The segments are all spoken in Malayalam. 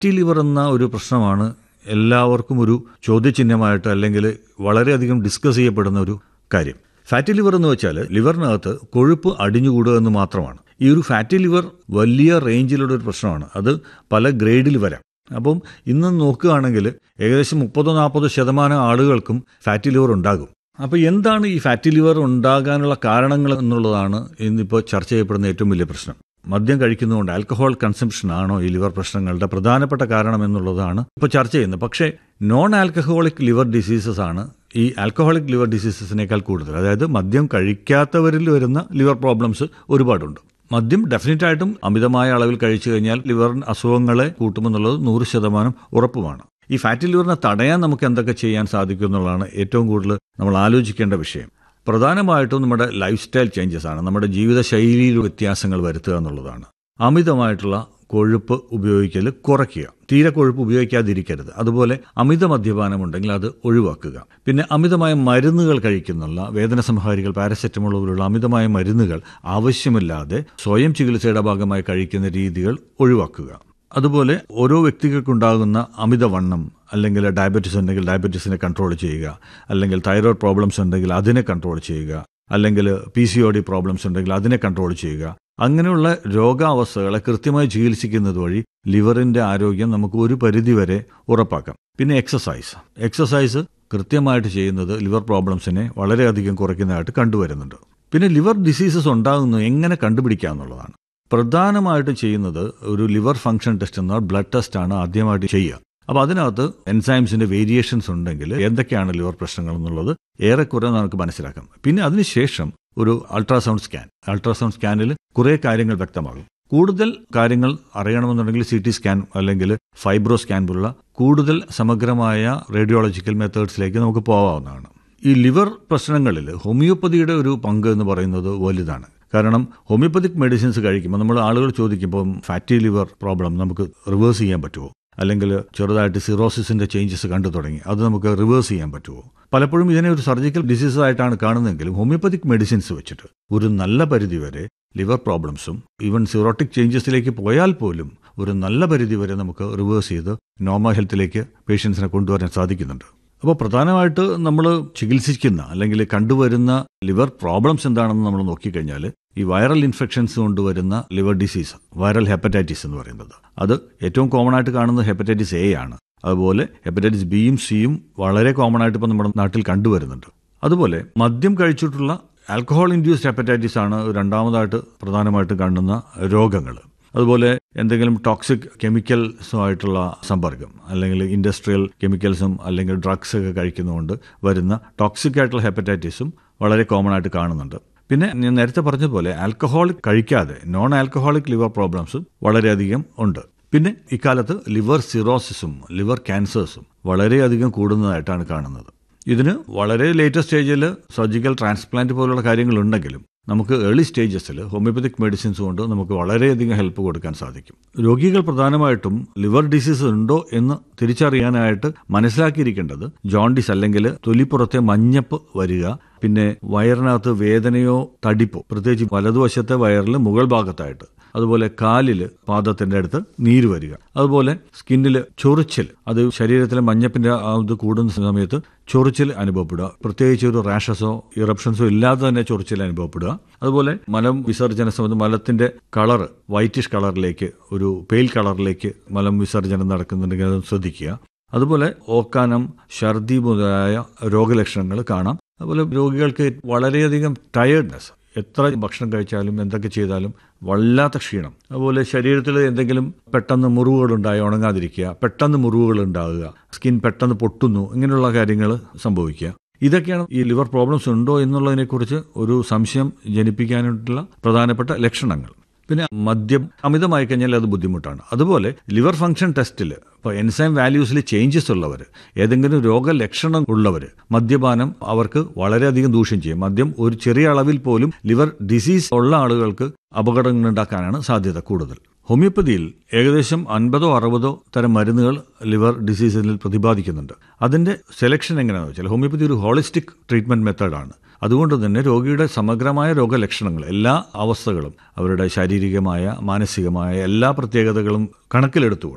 ഫാറ്റി ലിവർ എന്ന ഒരു പ്രശ്നമാണ് എല്ലാവർക്കും ഒരു ചോദ്യചിഹ്നമായിട്ട് അല്ലെങ്കിൽ വളരെയധികം ഡിസ്കസ് ചെയ്യപ്പെടുന്ന ഒരു കാര്യം ഫാറ്റി ലിവർ എന്ന് വെച്ചാൽ ലിവറിനകത്ത് കൊഴുപ്പ് അടിഞ്ഞുകൂടുക എന്ന് മാത്രമാണ് ഈ ഒരു ഫാറ്റി ലിവർ വലിയ റേഞ്ചിലുള്ള ഒരു പ്രശ്നമാണ് അത് പല ഗ്രേഡിൽ വരാം അപ്പം ഇന്ന് നോക്കുകയാണെങ്കിൽ ഏകദേശം മുപ്പതോ നാൽപ്പതോ ശതമാനം ആളുകൾക്കും ഫാറ്റി ലിവർ ഉണ്ടാകും അപ്പോൾ എന്താണ് ഈ ഫാറ്റി ലിവർ ഉണ്ടാകാനുള്ള കാരണങ്ങൾ എന്നുള്ളതാണ് ഇന്നിപ്പോൾ ചർച്ച ചെയ്യപ്പെടുന്ന ഏറ്റവും വലിയ പ്രശ്നം മദ്യം കഴിക്കുന്നതുകൊണ്ട് ആൽക്കഹോൾ കൺസംഷൻ ആണോ ഈ ലിവർ പ്രശ്നങ്ങളുടെ പ്രധാനപ്പെട്ട കാരണം എന്നുള്ളതാണ് ഇപ്പോൾ ചർച്ച ചെയ്യുന്നത് പക്ഷേ നോൺ ആൽക്കഹോളിക് ലിവർ ഡിസീസസ് ആണ് ഈ ആൽക്കഹോളിക് ലിവർ ഡിസീസസിനേക്കാൾ കൂടുതൽ അതായത് മദ്യം കഴിക്കാത്തവരിൽ വരുന്ന ലിവർ പ്രോബ്ലംസ് ഒരുപാടുണ്ട് മദ്യം ഡെഫിനറ്റ് ആയിട്ടും അമിതമായ അളവിൽ കഴിച്ചു കഴിഞ്ഞാൽ ലിവർ അസുഖങ്ങളെ കൂട്ടുമെന്നുള്ളത് നൂറ് ശതമാനം ഉറപ്പുമാണ് ഈ ഫാറ്റി ലിവറിനെ തടയാൻ നമുക്ക് എന്തൊക്കെ ചെയ്യാൻ സാധിക്കും എന്നുള്ളതാണ് ഏറ്റവും കൂടുതൽ നമ്മൾ ആലോചിക്കേണ്ട വിഷയം പ്രധാനമായിട്ടും നമ്മുടെ ലൈഫ് സ്റ്റൈൽ ചേഞ്ചസ് ആണ് നമ്മുടെ ജീവിതശൈലിയിൽ വ്യത്യാസങ്ങൾ വരുത്തുക എന്നുള്ളതാണ് അമിതമായിട്ടുള്ള കൊഴുപ്പ് ഉപയോഗിക്കൽ കുറയ്ക്കുക തീരെ കൊഴുപ്പ് ഉപയോഗിക്കാതിരിക്കരുത് അതുപോലെ അമിത മദ്യപാനം ഉണ്ടെങ്കിൽ അത് ഒഴിവാക്കുക പിന്നെ അമിതമായ മരുന്നുകൾ കഴിക്കുന്നുള്ള വേദന സംഹാരികൾ പാരസെറ്റമോൾ പോലുള്ള അമിതമായ മരുന്നുകൾ ആവശ്യമില്ലാതെ സ്വയം ചികിത്സയുടെ ഭാഗമായി കഴിക്കുന്ന രീതികൾ ഒഴിവാക്കുക അതുപോലെ ഓരോ വ്യക്തികൾക്കുണ്ടാകുന്ന അമിതവണ്ണം അല്ലെങ്കിൽ ഡയബറ്റീസ് ഉണ്ടെങ്കിൽ ഡയബറ്റീസിനെ കൺട്രോൾ ചെയ്യുക അല്ലെങ്കിൽ തൈറോയ്ഡ് പ്രോബ്ലംസ് ഉണ്ടെങ്കിൽ അതിനെ കൺട്രോൾ ചെയ്യുക അല്ലെങ്കിൽ P C O D problems ഉണ്ടെങ്കിൽ അതിനെ കൺട്രോൾ ചെയ്യുക അങ്ങനെയുള്ള രോഗാവസ്ഥകളെ കൃത്യമായി ചികിത്സിക്കുന്നത് വഴി ലിവറിന്റെ ആരോഗ്യം നമുക്ക് ഒരു പരിധിവരെ ഉറപ്പാക്കാം പിന്നെ എക്സസൈസ് എക്സസൈസ് കൃത്യമായിട്ട് ചെയ്യുന്നത് ലിവർ പ്രോബ്ലംസിനെ വളരെയധികം കുറയ്ക്കുന്നതായിട്ട് കണ്ടുവരുന്നുണ്ട് പിന്നെ ലിവർ ഡിസീസസ് ഉണ്ടാകുന്നത് എങ്ങനെ കണ്ടുപിടിക്കുക എന്നുള്ളതാണ് പ്രധാനമായിട്ട് ചെയ്യുന്നത് ഒരു ലിവർ ഫംഗ്ഷൻ ടെസ്റ്റ് എന്ന ബ്ലഡ് ടെസ്റ്റ് ആണ് ആദ്യമായിട്ട് ചെയ്യുക അപ്പോൾ അതിനകത്ത് എൻസൈംസിന്റെ വേരിയേഷൻസ് ഉണ്ടെങ്കിൽ എന്തൊക്കെയാണ് ലിവർ പ്രശ്നങ്ങൾ എന്നുള്ളത് ഏറെക്കുറെ നമുക്ക് മനസ്സിലാക്കാം പിന്നെ അതിനുശേഷം ഒരു അൾട്രാസൗണ്ട് സ്കാൻ അൾട്രാസൗണ്ട് സ്കാനിൽ കുറേ കാര്യങ്ങൾ വ്യക്തമാകും കൂടുതൽ കാര്യങ്ങൾ അറിയണമെന്നുണ്ടെങ്കിൽ സി ടി സ്കാൻ അല്ലെങ്കിൽ ഫൈബ്രോ സ്കാൻ പോലുള്ള കൂടുതൽ സമഗ്രമായ റേഡിയോളജിക്കൽ മെത്തേഡ്സിലേക്ക് നമുക്ക് പോകാവുന്നതാണ് ഈ ലിവർ പ്രശ്നങ്ങളിൽ ഹോമിയോപ്പതിയുടെ ഒരു പങ്ക് എന്ന് പറയുന്നത് വലുതാണ് കാരണം ഹോമിയോപ്പതിക് മെഡിസിൻസ് കഴിക്കുമ്പോൾ നമ്മൾ ആളുകൾ ചോദിക്കുമ്പോൾ ഫാറ്റി ലിവർ പ്രോബ്ലം നമുക്ക് റിവേഴ്സ് ചെയ്യാൻ പറ്റുമോ അല്ലെങ്കിൽ ചെറുതായിട്ട് സിറോസിസിന്റെ ചേഞ്ചസ് കണ്ടു തുടങ്ങി അത് നമുക്ക് റിവേഴ്സ് ചെയ്യാൻ പറ്റുമോ പലപ്പോഴും ഇതിനെ ഒരു സർജിക്കൽ ഡിസീസ് ആയിട്ടാണ് കാണുന്നതെങ്കിലും ഹോമിയോപ്പതിക് മെഡിസിൻസ് വെച്ചിട്ട് ഒരു നല്ല പരിധിവരെ ലിവർ പ്രോബ്ലംസും ഈവൻ സിറോട്ടിക് ചേഞ്ചസിലേക്ക് പോയാൽ പോലും ഒരു നല്ല പരിധിവരെ നമുക്ക് റിവേഴ്സ് ചെയ്ത് നോർമൽ ഹെൽത്തിലേക്ക് പേഷ്യൻസിനെ കൊണ്ടുവരാൻ സാധിക്കുന്നുണ്ട് അപ്പോൾ പ്രധാനമായിട്ട് നമ്മൾ ചികിത്സിക്കുന്ന അല്ലെങ്കിൽ കണ്ടുവരുന്ന ലിവർ പ്രോബ്ലംസ് എന്താണെന്ന് നമ്മൾ നോക്കിക്കഴിഞ്ഞാൽ ഈ വൈറൽ ഇൻഫെക്ഷൻസ് കൊണ്ടുവരുന്ന ലിവർ ഡിസീസ് വൈറൽ ഹെപ്പറ്റൈറ്റിസ് എന്ന് പറയുന്നത് അത് ഏറ്റവും കോമൺ ആയിട്ട് കാണുന്നത് ഹെപ്പറ്റൈറ്റിസ് എ ആണ് അതുപോലെ ഹെപ്പറ്റൈറ്റിസ് ബിയും സിയും വളരെ കോമൺ ആയിട്ട് ഇപ്പോൾ നമ്മുടെ നാട്ടിൽ കണ്ടുവരുന്നുണ്ട് അതുപോലെ മദ്യം കഴിച്ചിട്ടുള്ള ആൽക്കഹോൾ ഇൻഡ്യൂസ്ഡ് ഹെപ്പറ്റൈറ്റിസ് ആണ് രണ്ടാമതായിട്ട് പ്രധാനമായിട്ട് കാണുന്ന രോഗങ്ങൾ അതുപോലെ എന്തെങ്കിലും ടോക്സിക് കെമിക്കൽസുമായിട്ടുള്ള സമ്പർക്കം അല്ലെങ്കിൽ ഇൻഡസ്ട്രിയൽ കെമിക്കൽസും അല്ലെങ്കിൽ ഡ്രഗ്സ് ഒക്കെ കഴിക്കുന്നതുകൊണ്ട് വരുന്ന ടോക്സിക് ആയിട്ടുള്ള ഹെപ്പറ്റൈറ്റിസും വളരെ കോമൺ ആയിട്ട് കാണുന്നുണ്ട് പിന്നെ ഞാൻ നേരത്തെ പറഞ്ഞതുപോലെ ആൽക്കഹോൾ കഴിക്കാതെ നോൺ ആൽക്കഹോളിക് ലിവർ പ്രോബ്ലംസും വളരെയധികം ഉണ്ട് പിന്നെ ഇക്കാലത്ത് ലിവർ സിറോസിസും ലിവർ ക്യാൻസേഴ്സും വളരെയധികം കൂടുന്നതായിട്ടാണ് കാണുന്നത് ഇതിന് വളരെ ലേറ്റസ്റ്റ് സ്റ്റേജിൽ സർജിക്കൽ ട്രാൻസ്പ്ലാന്റ് പോലുള്ള കാര്യങ്ങളുണ്ടെങ്കിലും നമുക്ക് ഏർലി സ്റ്റേജസിൽ ഹോമിയോപ്പതിക് മെഡിസിൻസ് കൊണ്ട് നമുക്ക് വളരെയധികം ഹെൽപ്പ് കൊടുക്കാൻ സാധിക്കും രോഗികൾ പ്രധാനമായിട്ടും ലിവർ ഡിസീസ് ഉണ്ടോ എന്ന് തിരിച്ചറിയാനായിട്ട് മനസ്സിലാക്കിയിരിക്കേണ്ടത് ജോണ്ടിസ് അല്ലെങ്കിൽ തൊലിപ്പുറത്തെ മഞ്ഞപ്പ് വരിക പിന്നെ വയറിനകത്ത് വേദനയോ തടിപ്പോ പ്രത്യേകിച്ച് വലതുവശത്തെ വയറിൽ മുകൾ ഭാഗത്തായിട്ട് അതുപോലെ കാലിൽ പാദത്തിന്റെ അടുത്ത് നീര് വരിക അതുപോലെ സ്കിന്നിൽ ചൊറിച്ചിൽ അത് ശരീരത്തിലെ മഞ്ഞപ്പിന്റെ ഇത് കൂടുന്ന സമയത്ത് ചൊറിച്ചിൽ അനുഭവപ്പെടുക പ്രത്യേകിച്ച് ഒരു റാഷസോ ഇറപ്ഷൻസോ ഇല്ലാതെ തന്നെ ചൊറിച്ചിൽ അനുഭവപ്പെടുക അതുപോലെ മലം വിസർജന സമയത്ത് മലത്തിന്റെ കളർ വൈറ്റിഷ് കളറിലേക്ക് ഒരു പെയിൽ കളറിലേക്ക് മലം വിസർജനം നടക്കുന്നുണ്ടെങ്കിൽ അത് ശ്രദ്ധിക്കുക അതുപോലെ ഓക്കാനം ഛർദി മുതലായ രോഗലക്ഷണങ്ങൾ കാണാം അതുപോലെ രോഗികൾക്ക് വളരെയധികം ടയേർഡ്നെസ് എത്ര ഭക്ഷണം കഴിച്ചാലും എന്തൊക്കെ ചെയ്താലും വല്ലാത്ത ക്ഷീണം അതുപോലെ ശരീരത്തിൽ എന്തെങ്കിലും പെട്ടെന്ന് മുറിവുകൾ ഉണ്ടായി ഉണങ്ങാതിരിക്കുക പെട്ടെന്ന് മുറിവുകൾ ഉണ്ടാകുക സ്കിൻ പെട്ടെന്ന് പൊട്ടുന്നു ഇങ്ങനെയുള്ള കാര്യങ്ങൾ സംഭവിക്കുക ഇതൊക്കെയാണ് ഈ ലിവർ പ്രോബ്ലംസ് ഉണ്ടോ എന്നുള്ളതിനെക്കുറിച്ച് ഒരു സംശയം ജനിപ്പിക്കാനായിട്ടുള്ള പ്രധാനപ്പെട്ട ലക്ഷണങ്ങൾ പിന്നെ മദ്യം അമിതമായി കഴിഞ്ഞാൽ അത് ബുദ്ധിമുട്ടാണ് അതുപോലെ ലിവർ ഫംഗ്ഷൻ ടെസ്റ്റിൽ ഇപ്പോൾ എൻസൈം വാല്യൂസിൽ ചേഞ്ചസ് ഉള്ളവർ ഏതെങ്കിലും രോഗലക്ഷണം ഉള്ളവർ മദ്യപാനം അവർക്ക് വളരെയധികം ദൂഷ്യം ചെയ്യും മദ്യം ഒരു ചെറിയ അളവിൽ പോലും ലിവർ ഡിസീസ് ഉള്ള ആളുകൾക്ക് അപകടങ്ങൾ ഉണ്ടാക്കാനാണ് സാധ്യത കൂടുതൽ ഹോമിയോപ്പതിയിൽ ഏകദേശം അൻപതോ അറുപതോ തരം മരുന്നുകൾ ലിവർ ഡിസീസിൽ പ്രതിപാദിക്കുന്നുണ്ട് അതിന്റെ സെലക്ഷൻ എങ്ങനെയാണെന്ന് വെച്ചാൽ ഹോമിയോപ്പതി ഒരു ഹോളിസ്റ്റിക് ട്രീറ്റ്മെന്റ് മെത്തേഡാണ് അതുകൊണ്ട് തന്നെ രോഗിയുടെ സമഗ്രമായ രോഗലക്ഷണങ്ങൾ എല്ലാ അവസ്ഥകളും അവരുടെ ശാരീരികമായ മാനസികമായ എല്ലാ പ്രത്യേകതകളും കണക്കിലെടുത്തുകൊണ്ട്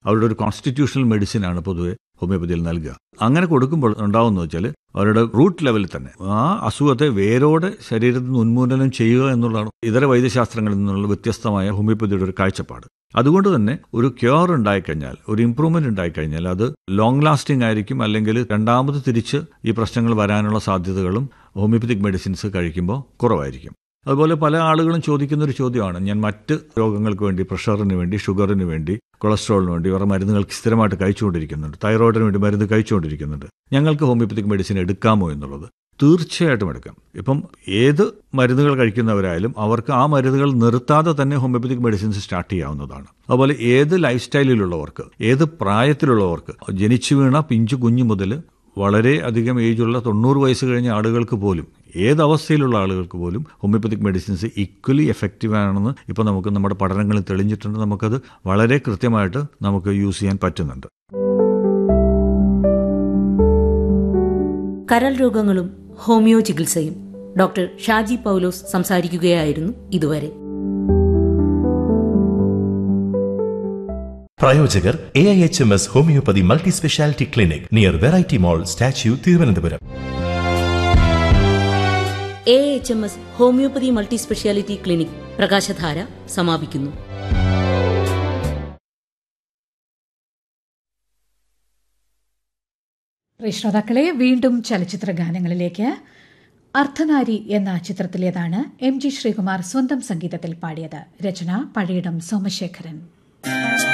അവരുടെ ഒരു കോൺസ്റ്റിറ്റ്യൂഷണൽ മെഡിസിൻ ആണ് പൊതുവെ ഹോമിയോപ്പതിയിൽ നൽകുക അങ്ങനെ കൊടുക്കുമ്പോൾ ഉണ്ടാവുമെന്ന് വെച്ചാൽ അവരുടെ റൂട്ട് ലെവലിൽ തന്നെ ആ അസുഖത്തെ വേരോടെ ശരീരത്തിൽ നിന്ന് ഉന്മൂലനം ചെയ്യുക എന്നുള്ളതാണ് ഇതര വൈദ്യശാസ്ത്രങ്ങളിൽ നിന്നുള്ള വ്യത്യസ്തമായ ഹോമിയോപ്പതിയുടെ ഒരു കാഴ്ചപ്പാട് അതുകൊണ്ട് തന്നെ ഒരു ക്യൂർ ഉണ്ടായിക്കഴിഞ്ഞാൽ ഒരു ഇമ്പ്രൂവ്മെന്റ് ഉണ്ടായിക്കഴിഞ്ഞാൽ അത് ലോങ് ലാസ്റ്റിംഗ് ആയിരിക്കും അല്ലെങ്കിൽ രണ്ടാമത് തിരിച്ച് ഈ പ്രശ്നങ്ങൾ വരാനുള്ള സാധ്യതകളും ഹോമിയോപ്പതിക് മെഡിസിൻസ് കഴിക്കുമ്പോൾ കുറവായിരിക്കും അതുപോലെ പല ആളുകളും ചോദിക്കുന്ന ഒരു ചോദ്യമാണ് ഞാൻ മറ്റ് രോഗങ്ങൾക്ക് വേണ്ടി പ്രഷറിന് വേണ്ടി ഷുഗറിന് വേണ്ടി കൊളസ്ട്രോളിന് വേണ്ടി വേറെ മരുന്നുകൾ സ്ഥിരമായിട്ട് കഴിച്ചുകൊണ്ടിരിക്കുന്നുണ്ട് തൈറോയിഡിന് വേണ്ടി മരുന്ന് കഴിച്ചുകൊണ്ടിരിക്കുന്നുണ്ട് ഞങ്ങൾക്ക് ഹോമിയോപ്പതിക് മെഡിസിൻ എടുക്കാമോ എന്നുള്ളത് തീർച്ചയായിട്ടും എടുക്കാം ഇപ്പം ഏത് മരുന്നുകൾ കഴിക്കുന്നവരായാലും അവർക്ക് ആ മരുന്നുകൾ നിർത്താതെ തന്നെ ഹോമിയോപ്പതിക് മെഡിസിൻസ് സ്റ്റാർട്ട് ചെയ്യാവുന്നതാണ് അതുപോലെ ഏത് ലൈഫ് സ്റ്റൈലിലുള്ളവർക്ക് ഏത് പ്രായത്തിലുള്ളവർക്ക് ജനിച്ചു വീണ പിഞ്ചു കുഞ്ഞു മുതൽ വളരെ അധികം ഏജുള്ള തൊണ്ണൂറ് വയസ്സ് കഴിഞ്ഞ ആളുകൾക്ക് പോലും ഏത് അവസ്ഥയിലുള്ള ആളുകൾക്ക് പോലും ഹോമിയോപ്പതിക് മെഡിസിൻസ് ഈക്വലി എഫക്റ്റീവ് ആണെന്ന് ഇപ്പോൾ നമുക്ക് നമ്മുടെ പഠനങ്ങളിൽ തെളിഞ്ഞിട്ടുണ്ട് നമുക്കത് വളരെ കൃത്യമായിട്ട് നമുക്ക് യൂസ് ചെയ്യാൻ പറ്റുന്നുണ്ട് കരൾ രോഗങ്ങളും ഹോമിയോ ചികിത്സയും ഡോക്ടർ ഷാജി പൗലോസ് സംസാരിക്കുകയായിരുന്നു ഇതുവരെ പ്രായോജകർ A I H M S homoeopathy multi speciality clinic near variety mall statue Thiruvananthapuram A H M S homoeopathy multi speciality clinic Prakashadhara സമാപിക്കുന്നു പ്രിയ ശ്രോതാക്കളെ വീണ്ടും ചലച്ചിത്ര ഗാനങ്ങളിലേക്ക് അർദ്ധനാരി എന്ന ചിത്രത്തിലേതാണ് എം ജി ശ്രീകുമാർ സ്വന്തം സംഗീതത്തിൽ പാടിയത് രചന പഴയിടം സോമശേഖരൻ